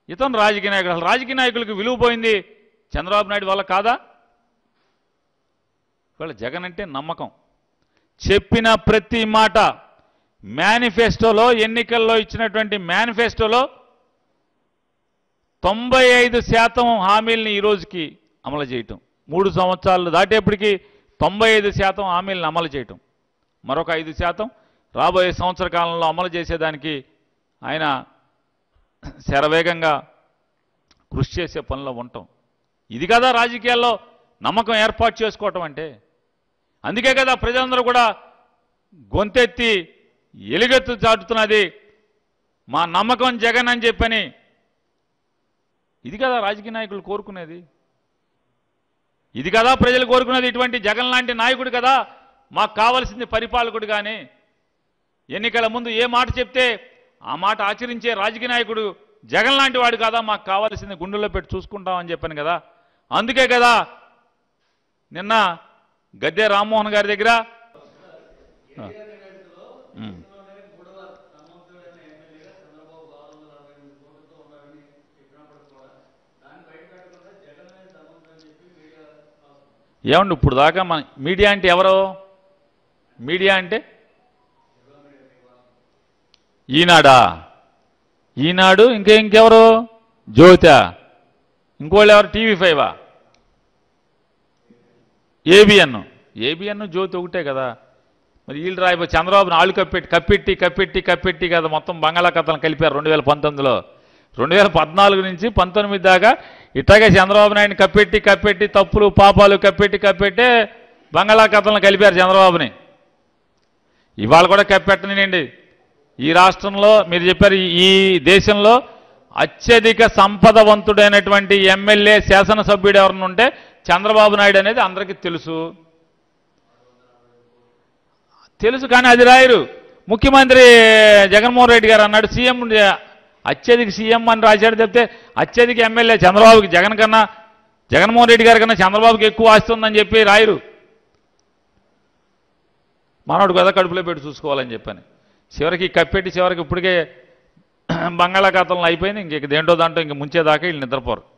ఇతను రాజకీయ నాయకుడు అసలు రాజకీయ నాయకులకు విలువ పోయింది చంద్రబాబు నాయుడు వల్ల కాదా ఇవాళ జగన్ అంటే నమ్మకం చెప్పిన ప్రతి మాట మేనిఫెస్టోలో ఎన్నికల్లో ఇచ్చినటువంటి మేనిఫెస్టోలో తొంభై ఐదు శాతం హామీల్ని ఈ రోజుకి అమలు చేయటం మూడు సంవత్సరాలు దాటేప్పటికి తొంభై ఐదు శాతం హామీలను అమలు చేయటం మరొక ఐదు శాతం రాబోయే సంవత్సర కాలంలో అమలు చేసేదానికి ఆయన శరవేగంగా కృషి చేసే పనిలో ఉండటం ఇది కదా రాజకీయాల్లో నమ్మకం ఏర్పాటు చేసుకోవటం అంటే అందుకే కదా ప్రజలందరూ కూడా గొంతెత్తి ఎలుగెత్తు చాటుతున్నది మా నమ్మకం జగన్ అని చెప్పని ఇది కదా రాజకీయ నాయకులు కోరుకునేది ఇది కదా ప్రజలు కోరుకునేది ఇటువంటి జగన్ లాంటి నాయకుడు కదా మాకు కావలసింది పరిపాలకుడు కానీ ఎన్నికల ముందు ఏ మాట చెప్తే ఆ మాట ఆచరించే రాజకీయ నాయకుడు జగన్ లాంటి వాడు కదా మాకు కావాల్సింది గుండెల్లో పెట్టి చూసుకుంటామని చెప్పాను కదా అందుకే కదా నిన్న గద్దె రామ్మోహన్ గారి దగ్గర ఆ. ఉమ్. ఏమండి ఇప్పుడు దాకా మన మీడియా అంటే ఎవరు మీడియా అంటే ఈనాడా ఈనాడు ఇంకే ఇంకెవరు జ్యోత ఇంకోళ్ళు ఎవరు టీవీ ఫైవా ఏబిఎన్ ఏబిఎన్ జ్యోతి ఒకటే కదా మరి వీళ్ళు రాయి చంద్రబాబుని ఆళ్ళు కప్పెట్టి కప్పెట్టి కప్పెట్టి కప్పెట్టి కదా మొత్తం బంగాళాఖాతాలను కలిపారు రెండు వేల పంతొమ్మిదిలో రెండు వేల పద్నాలుగు నుంచి పంతొమ్మిది దాకా ఇట్లాగే చంద్రబాబు నాయుడిని కప్పెట్టి కప్పెట్టి తప్పులు పాపాలు కప్పెట్టి కప్పెట్టే బంగాళాఖాతాలను కలిపారు చంద్రబాబుని ఇవాళ కూడా కప్పెట్టనండి ఈ రాష్ట్రంలో మీరు చెప్పారు ఈ- ఈ దేశంలో అత్యధిక సంపదవంతుడైనటువంటి ఎమ్మెల్యే శాసనసభ్యుడు ఎవరిని ఉంటే చంద్రబాబు నాయుడు అనేది అందరికీ తెలుసు తెలుసు కానీ అది రాయరు ముఖ్యమంత్రి జగన్మోహన్ రెడ్డి గారు అన్నాడు సీఎం అత్యధిక సీఎం అని రాశాడు చెప్తే అత్యధిక ఎమ్మెల్యే చంద్రబాబుకి జగన్ కన్నా జగన్మోహన్ రెడ్డి గారి కన్నా చంద్రబాబుకి ఎక్కువ ఆస్తి ఉందని చెప్పి రాయరు మనోడు కదా కడుపులో పెట్టి చూసుకోవాలని చెప్పని చివరికి కప్పెట్టి చివరికి ఇప్పటికే బంగాళాఖాతంలో అయిపోయింది ఇంక దేంటో దాంట్లో ఇంక ముంచేదాకా వీళ్ళు నిద్రపోరు